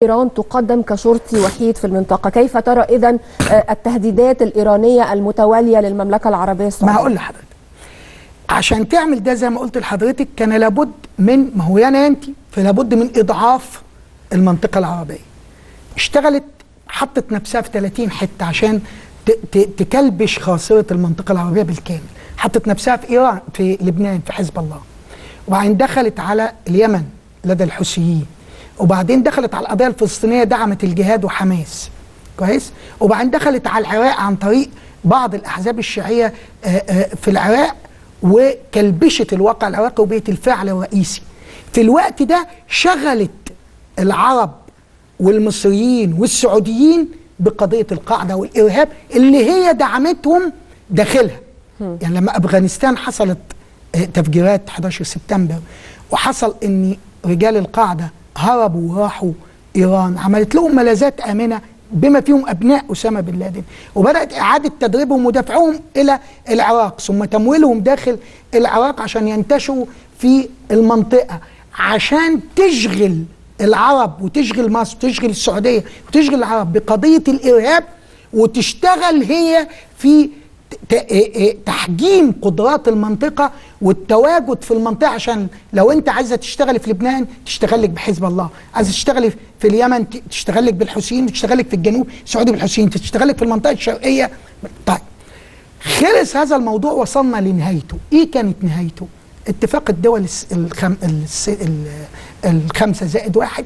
إيران تقدم كشرطي وحيد في المنطقة كيف ترى إذا التهديدات الإيرانية المتوالية للمملكة العربية السعودية ما هقول لحضرتك عشان تعمل ده زي ما قلت لحضرتك كان لابد من ما هو انا انت فلابد من اضعاف المنطقه العربيه اشتغلت حطت نفسها في 30 حته عشان ت- ت- تكلبش خاصره المنطقه العربيه بالكامل حطت نفسها في ايران في لبنان في حزب الله وبعدين دخلت على اليمن لدى الحوثيين وبعدين دخلت على القضيه الفلسطينيه دعمت الجهاد وحماس كويس وبعدين دخلت على العراق عن طريق بعض الاحزاب الشيعيه آه، آه، في العراق وكلبشت الواقع العراقي وبقت الفاعل الرئيسي في الوقت ده شغلت العرب والمصريين والسعوديين بقضيه القاعده والارهاب اللي هي دعمتهم داخلها يعني لما افغانستان حصلت آه، تفجيرات 11 سبتمبر وحصل ان رجال القاعده هربوا وراحوا ايران عملت لهم ملاذات امنه بما فيهم ابناء اسامه بن لادن وبدات اعاده تدريبهم ودفعهم الى العراق ثم تمويلهم داخل العراق عشان ينتشروا في المنطقه عشان تشغل العرب وتشغل مصر وتشغل السعوديه وتشغل العرب بقضيه الارهاب وتشتغل هي في ت- إيه إيه تحجيم قدرات المنطقة والتواجد في المنطقة عشان لو انت عايزة تشتغلي في لبنان تشتغل لك بحزب الله عايزة تشتغلي في اليمن ت- تشتغل لك بالحوثيين تشتغل لك في الجنوب السعودي بالحوثيين تشتغل لك في المنطقة الشرقية طيب خلص هذا الموضوع وصلنا لنهايته ايه كانت نهايته اتفاق الدول الس- الخم... الس... ال- الخمسة زائد واحد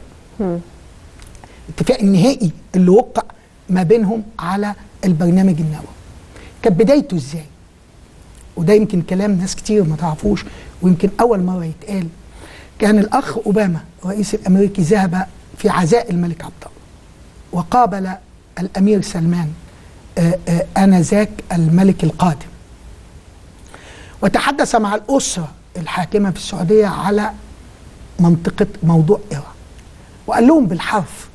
اتفاق النهائي اللي وقع ما بينهم على البرنامج النووي كانت بدايته ازاي وده يمكن كلام ناس كتير ما تعرفوش ويمكن اول مره يتقال كان الاخ اوباما الرئيس الامريكي ذهب في عزاء الملك عبد الله وقابل الامير سلمان آه، آه، انذاك الملك القادم وتحدث مع الاسره الحاكمه في السعوديه على منطقه موضوع ايران وقال لهم بالحرف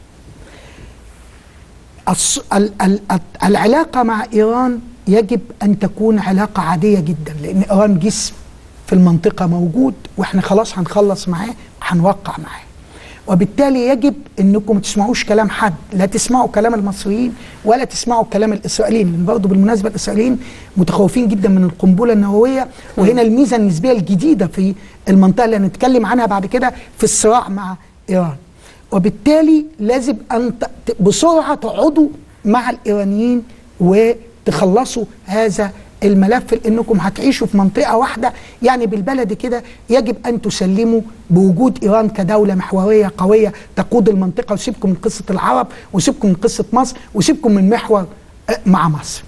الص- ال- ال- ال- العلاقة مع إيران يجب أن تكون علاقة عادية جدا لأن إيران جسم في المنطقة موجود وإحنا خلاص هنخلص معاه وهنوقع معاه وبالتالي يجب انكم ما تسمعوش كلام حد لا تسمعوا كلام المصريين ولا تسمعوا كلام الاسرائيليين لان برضه بالمناسبه الاسرائيليين متخوفين جدا من القنبله النوويه وهنا الميزه النسبيه الجديده في المنطقه اللي هنتكلم عنها بعد كده في الصراع مع ايران وبالتالي لازم ان ت- ت- بسرعه تقعدوا مع الايرانيين وتخلصوا هذا الملف لانكم هتعيشوا في منطقه واحده يعني بالبلد كده يجب ان تسلموا بوجود ايران كدوله محوريه قويه تقود المنطقه وسيبكم من قصه العرب وسيبكم من قصه مصر وسيبكم من محور آه، مع مصر.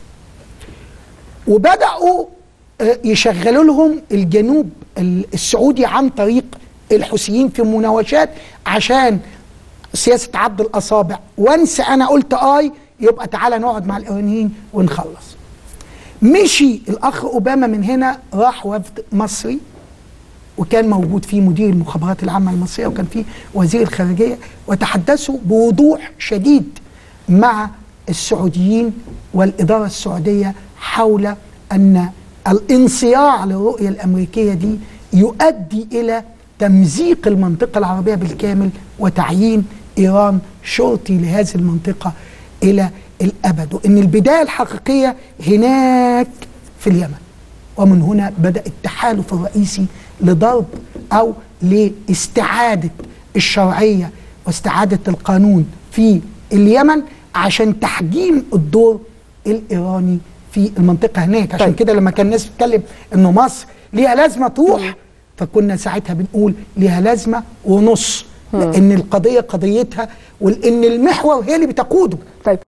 وبداوا آه، يشغلوا لهم الجنوب ال- السعودي عن طريق الحوثيين في مناوشات عشان سياسه عض الاصابع وانسى انا قلت اي يبقى تعالى نقعد مع الايرانيين ونخلص. مشي الاخ اوباما من هنا راح وفد مصري وكان موجود فيه مدير المخابرات العامه المصريه وكان فيه وزير الخارجيه وتحدثوا بوضوح شديد مع السعوديين والاداره السعوديه حول ان الانصياع للرؤيه الامريكيه دي يؤدي الى تمزيق المنطقه العربيه بالكامل وتعيين ايران شرطي لهذه المنطقه الى الابد وان البدايه الحقيقيه هناك في اليمن ومن هنا بدا التحالف الرئيسي لضرب او لاستعاده الشرعيه واستعاده القانون في اليمن عشان تحجيم الدور الايراني في المنطقه هناك عشان طيب. كده لما كان الناس بتتكلم انه مصر ليها لازمه تروح فكنا ساعتها بنقول ليها لازمه ونص لان القضيه قضيتها ولان المحور هي اللي بتقوده طيب